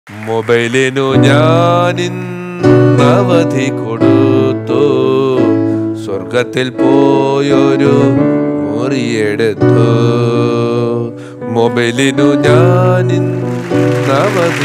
മൊബൈലിനു ഞാനിന്നവധി കൊടുത്തു സ്വർഗത്തിൽ പോയൊരു മുറിയെടുത്തു മൊബൈലിനു ഞാനിന്നവധി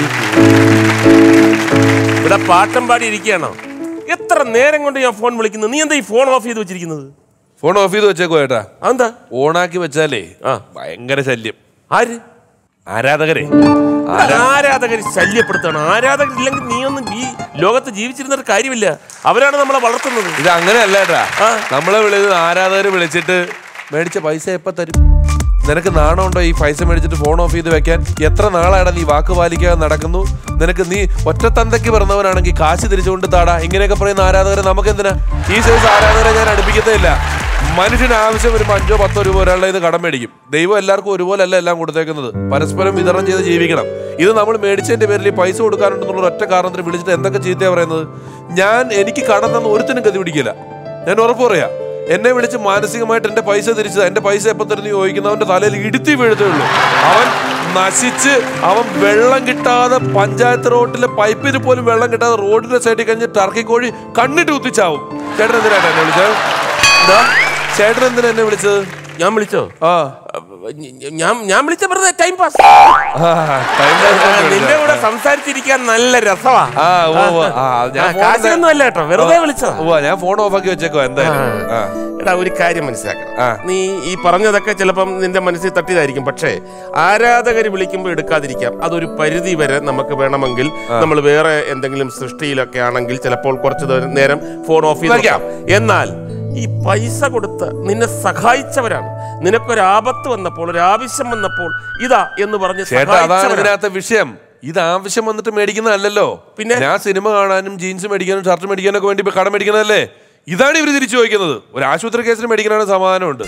ഇവിടെ പാട്ടം പാടി ഇരിക്കുകയാണോ എത്ര നേരം കൊണ്ട് ഞാൻ ഫോൺ വിളിക്കുന്നത് നീ എന്താ ഈ ഫോൺ ഓഫ് ചെയ്ത് വെച്ചിരിക്കുന്നത് ഫോൺ ഓഫ് ചെയ്ത് വെച്ചേക്കോ ഏട്ടാ അതെന്താ ഓണാക്കി വെച്ചാലേ ആ. ഭയങ്കര ശല്യം ആര് ആരാധകരെ ആരാധകർ ശല്യപ്പെടുത്തണം ആരാധകർ ഇല്ലെങ്കിൽ നീ ഒന്നും ഈ ലോകത്ത് ജീവിച്ചിരുന്നിട്ട് കാര്യമില്ല അവരാണ് നമ്മളെ വളർത്തുന്നത് ഇത് അങ്ങനെയല്ല ഏട്ടാ ആ. നമ്മളെ വിളിച്ചത് ആരാധകർ വിളിച്ചിട്ട് മേടിച്ച പൈസ എപ്പ തരും നിനക്ക് നാണമുണ്ടോ ഈ പൈസ മേടിച്ചിട്ട് ഫോൺ ഓഫ് ചെയ്ത് വെക്കാൻ എത്ര നാളാണ് നീ വാക്ക് പാലിക്കാതെ നടക്കുന്നു നിനക്ക് നീ ഒറ്റത്തന്തയ്ക്ക് പിറന്നവനാണെങ്കിൽ കാശ് തിരിച്ചുകൊണ്ട് താടാ ഇങ്ങനെയൊക്കെ പറയുന്ന ആരാധകരെ നമുക്ക് എന്തിനാ ഈ സൈസ് ആരാധകരെ ഞാൻ അടുപ്പിക്കത്തേ ഇല്ല മനുഷ്യന് ആവശ്യം വരുമ്പോൾ അഞ്ചോ പത്തോ രൂപ ഒരാളുടെ ഇത് കടം മേടിക്കും ദൈവം എല്ലാവർക്കും ഒരുപോലെ അല്ല എല്ലാം കൊടുത്തേക്കുന്നത് പരസ്പരം വിതരണം ചെയ്ത് ജീവിക്കണം ഇത് നമ്മൾ മേടിച്ചതിന്റെ പേരിൽ ഈ പൈസ കൊടുക്കാനുണ്ടെന്നുള്ള ഒറ്റ കാരണത്തിന് വിളിച്ചിട്ട് എന്തൊക്കെ ചീത്തയാ പറയുന്നത് ഞാൻ എനിക്ക് കടം തന്ന ഒരുത്തിനും ഗതി പിടിക്കില്ല ഞാൻ ഉറപ്പ് പറയാ എന്നെ വിളിച്ച് മാനസികമായിട്ട് എന്റെ പൈസ തിരിച്ചത് എന്റെ പൈസ എപ്പോ തരുന്നു ചോദിക്കുന്നവന്റെ തലയിൽ ഇടുത്തി വീഴത്തേ ഉള്ളൂ അവൻ നശിച്ച് അവൻ വെള്ളം കിട്ടാതെ പഞ്ചായത്ത് റോഡിലെ പൈപ്പിന് പോലും വെള്ളം കിട്ടാതെ റോഡിന്റെ സൈഡിൽ കഴിഞ്ഞ് ടർക്കി കോഴി കണ്ണിട്ട് കുത്തിച്ചാവും ചേട്ടൻ എന്തിനാണ് എന്നെ വിളിച്ചത് എന്താ ചേട്ടൻ എന്തിനാ എന്നെ വിളിച്ചത് ഞാൻ വിളിച്ചോ ആ ഞാൻ ഞാൻ വിളിച്ച വെറുതെ ടൈം പാസ് ആ, time pass ന് നിന്റെ വിളിച്ചതാ. കൂടെ സംസാരിച്ചിരിക്കാൻ നല്ല രസമാ ആ ഉവ്വ് ഉവ്വ്. ആ, ഞാൻ ആ, phone കാശൊന്നും അല്ല കേട്ടോ വെറുതെ വിളിച്ചോ ഉവ്വ്, ഞാൻ ഫോൺ ഓഫ് ആക്കി വെച്ചേക്കോ എന്തായാലും ആ. എടാ ഒരു കാര്യം മനസ്സിലാക്കണം ആ. നീ ഈ പറഞ്ഞതൊക്കെ ചിലപ്പം നിന്റെ മനസ്സിൽ തട്ടിയതായിരിക്കും പക്ഷേ ആരാധകർ വിളിക്കുമ്പോൾ എടുക്കാതിരിക്കാം അതൊരു പരിധി വരെ നമുക്ക് വേണമെങ്കിൽ നമ്മൾ വേറെ എന്തെങ്കിലും സൃഷ്ടിയിലൊക്കെ ആണെങ്കിൽ ചിലപ്പോൾ കുറച്ച് ദേ- നേരം ഫോൺ ഓഫ് ചെയ്ത് വെക്കാം. വെക്കാം എന്നാൽ ഈ പൈസ കൊടുത്ത് നിന്നെ സഹായിച്ചവരാണ് നിനക്കൊരു ആപത്ത് വന്നപ്പോൾ ഒരു ആവശ്യം വന്നപ്പോൾ ഇതാ എന്ന് പറഞ്ഞ് ചേട്ടാ അതാണ് സഹായിച്ചവരാണ്. ഇതിനകത്തെ വിഷയം ഇത് ആവശ്യം വന്നിട്ട് മേടിക്കുന്നതല്ലല്ലോ പിന്നെ? ഞാൻ സിനിമ കാണാനും ജീൻസ് മേടിക്കാനും ഷർട്ട് മേടിക്കാനും ഒക്കെ വേണ്ടി ഇപ്പൊ കടം മേടിക്കുന്നതല്ലേ ഇതാണ് ഇവർ തിരിച്ചു ചോദിക്കുന്നത് ഒരു ആശുപത്രി കേസിന് മേടിക്കാനാണ് സമാധാനമുണ്ട്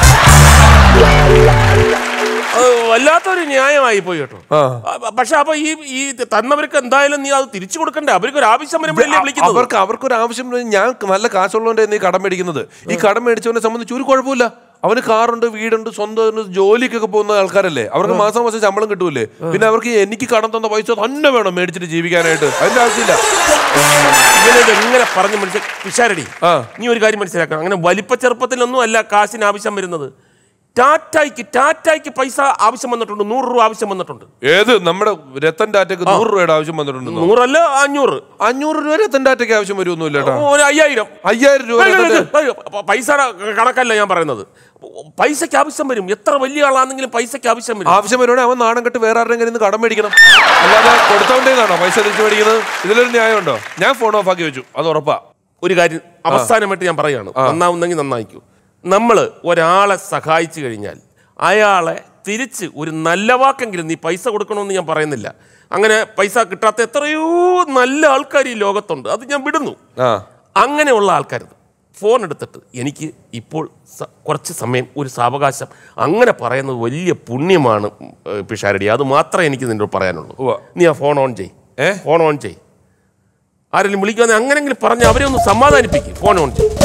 അത് വല്ലാത്തൊരു ന്യായമായി പോയി കേട്ടോ ആ. ആ, പക്ഷെ അപ്പൊ ഈ ഈ തന്നവർക്ക് എന്തായാലും നീ അത് തിരിച്ചു കൊടുക്കണ്ടേ അവർക്ക് ഒരു ആവശ്യം വരുമ്പോഴല്ലേ വിളിക്കുന്നത് അവർക്ക് അവർക്കൊരു ആവശ്യം ഉണ്ടെങ്കിൽ ഞാൻ നല്ല കാശുള്ളതുകൊണ്ട് നീ കടം മേടിക്കുന്നത് ഈ കടം മേടിച്ചവനെ സംബന്ധിച്ച് ഒരു കുഴപ്പമില്ല അവന് കാറുണ്ട് വീടുണ്ട് സ്വന്തം ജോലിക്കൊക്കെ പോകുന്ന ആൾക്കാരല്ലേ അവർക്ക് മാസം മാസം ശമ്പളം കിട്ടൂലേ പിന്നെ അവർക്ക് എനിക്ക് കടം തന്ന പൈസ തന്നെ വേണം മേടിച്ചിട്ട് ജീവിക്കാനായിട്ട് അതിന്റെ ആവശ്യമില്ല ഇങ്ങനെ ഇത് എങ്ങനെ പറഞ്ഞു മനസ്സിൽ പിഷാരടി ആ. നീ ഒരു കാര്യം മനസ്സിലാക്കണം അങ്ങനെ വലിപ്പ ചെറുപ്പത്തിലൊന്നും അല്ല കാശിന് ആവശ്യം വരുന്നത് ടാറ്റായ്ക്ക് ടാറ്റായ്ക്ക് പൈസ ആവശ്യം വന്നിട്ടുണ്ട് നൂറ് രൂപ ആവശ്യം വന്നിട്ടുണ്ട് ഏത് നമ്മുടെ രത്തൻ ടാറ്റയ്ക്ക് നൂറ് രൂപയുടെ ആവശ്യം വന്നിട്ടുണ്ടെന്നോ നൂറല്ല അഞ്ഞൂറ് അഞ്ഞൂറ് രൂപ രത്തൻ ടാറ്റയ്ക്ക് ആവശ്യം വരുമൊന്നുമില്ല കേട്ടോ ഒരു അയ്യായിരം അയ്യായിരം രൂപ അയ്യോ, രത്തൻ അയ്യോ, അയ്യോ, പ- പൈസയുടെ കണക്കല്ല ഞാൻ പറയുന്നത് പൈസക്ക് ആവശ്യം വരും എത്ര വലിയ ആളാണെങ്കിലും പൈസക്ക് ആവശ്യം വരും ആവശ്യം വരുവാണെങ്കിൽ അവൻ നാണം കെട്ട് വേറെ ആരുടെ നിന്ന് കടം മേടിക്കണം അല്ലാതെ കൊടുത്തോണ്ടേന്നാണോ പൈസ തിരിച്ചു മേടിക്കുന്നത് ഇതിലൊരു ന്യായമുണ്ടോ ഞാൻ ഫോൺ ഓഫ് ആക്കി വെച്ചു അത് ഉറപ്പാ ഒരു കാര്യം അവസാനമായിട്ട് ഞാൻ പറയാണ് നന്നാവുന്നെങ്കിൽ നന്നായിക്കൂ നമ്മൾ ഒരാളെ സഹായിച്ചു കഴിഞ്ഞാൽ അയാളെ തിരിച്ച് ഒരു നല്ല വാക്കെങ്കിലും നീ പൈസ കൊടുക്കണമെന്ന് ഞാൻ പറയുന്നില്ല അങ്ങനെ പൈസ കിട്ടാത്ത എത്രയോ നല്ല ആൾക്കാർ ഈ ലോകത്തുണ്ട് അത് ഞാൻ വിടുന്നു ആ അങ്ങനെയുള്ള ആൾക്കാർ ഫോൺ എടുത്തിട്ട് എനിക്ക് ഇപ്പോൾ സ- കുറച്ച് സമയം ഒരു സാവകാശം അങ്ങനെ പറയുന്നത് വലിയ പുണ്യമാണ് ഏഹ്, പിഷാരടി അത് മാത്രമേ എനിക്ക് നിന്നോട് പറയാനുള്ളൂ ഉവ്വ. നീ ആ ഫോൺ ഓൺ ചെയ് ഏ? ഫോൺ ഓൺ ചെയ് ആരെങ്കിലും വിളിക്കാതെ അങ്ങനെങ്കിലും പറഞ്ഞ് അവരെ ഒന്ന് സമാധാനിപ്പിക്കും ഫോൺ ഓൺ ചെയ്യും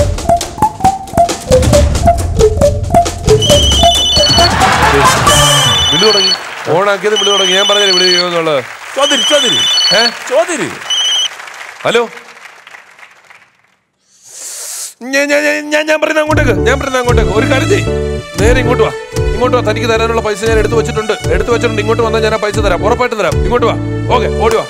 വിളി തുടങ്ങി ഫോൺ ആക്കിയത് വിളി തുടങ്ങി ഞാൻ പറഞ്ഞില്ല വിളി ചെയ്യുമെന്നുള്ളത് ചോദിരി ചോദിരി ഏ ചോദിരി ഹലോ ഞാൻ ഞാൻ ഞാൻ- ഞാൻ ഞാൻ പറയുന്ന അങ്ങോട്ടേക്ക് ഞാൻ പറയുന്ന അങ്ങോട്ടേക്ക് ഒരു കാര്യം ചെയ്യ് നേരെ ഇങ്ങോട്ട് വാ ഇങ്ങോട്ട് വാ തനിക്ക് തരാനുള്ള പൈസ ഞാൻ എടുത്തു വെച്ചിട്ടുണ്ട് എടുത്തു വെച്ചിട്ടുണ്ട് ഇങ്ങോട്ട് വന്നാൽ ഞാൻ ആ പൈസ തരാം ഉറപ്പായിട്ടും തരാം ഇങ്ങോട്ട് വാ ഓക്കെ ഓടി വാ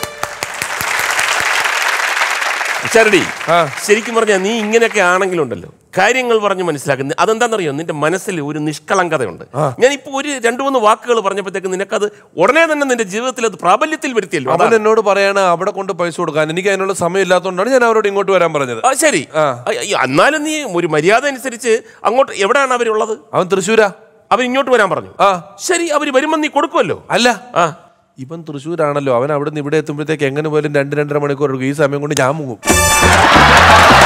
ചരടി ആ. ശരിക്കും പറഞ്ഞാൽ നീ ഇങ്ങനെയൊക്കെ ആണെങ്കിലുണ്ടല്ലോ കാര്യങ്ങൾ പറഞ്ഞ് മനസ്സിലാക്കുന്നത് അതെന്താണെന്നറിയോ നിന്റെ മനസ്സിൽ ഒരു നിഷ്കളങ്കതയുണ്ട് ഞാൻ ഇപ്പൊ ഒരു രണ്ടു മൂന്ന് വാക്കുകൾ പറഞ്ഞപ്പോഴത്തേക്ക് നിനക്കത് ഉടനെ തന്നെ നിന്റെ ജീവിതത്തിൽ അത് പ്രാബല്യത്തിൽ വരുത്തിയല്ലോ അവൻ അതാണ്. എന്നോട് പറയാണ് അവിടെ കൊണ്ട് പൈസ കൊടുക്കാൻ എനിക്ക് അതിനുള്ള സമയം ഇല്ലാത്തതുകൊണ്ടാണ് ഞാൻ അവരോട് ഇങ്ങോട്ട് വരാൻ പറഞ്ഞത് ആ ശരി ആ. അയ്യ, എന്നാലും നീ ഒരു മര്യാദ അനുസരിച്ച് അങ്ങോട്ട് എവിടെയാണ് അവരുള്ളത് അവൻ തൃശ്ശൂരാ അവർ ഇങ്ങോട്ട് വരാൻ പറഞ്ഞു ആ ശരി അവർ വരുമ്പോൾ നീ കൊടുക്കുമല്ലോ അല്ല ആ ഇവൻ തൃശ്ശൂരാണല്ലോ അവൻ അവിടെ നിന്ന് ഇവിടെ എത്തുമ്പോഴത്തേക്ക് എങ്ങനെ പോലും രണ്ട് രണ്ടര മണിക്കൂർ എടുക്കും ഈ സമയം കൊണ്ട് ഞാൻ മുങ്ങും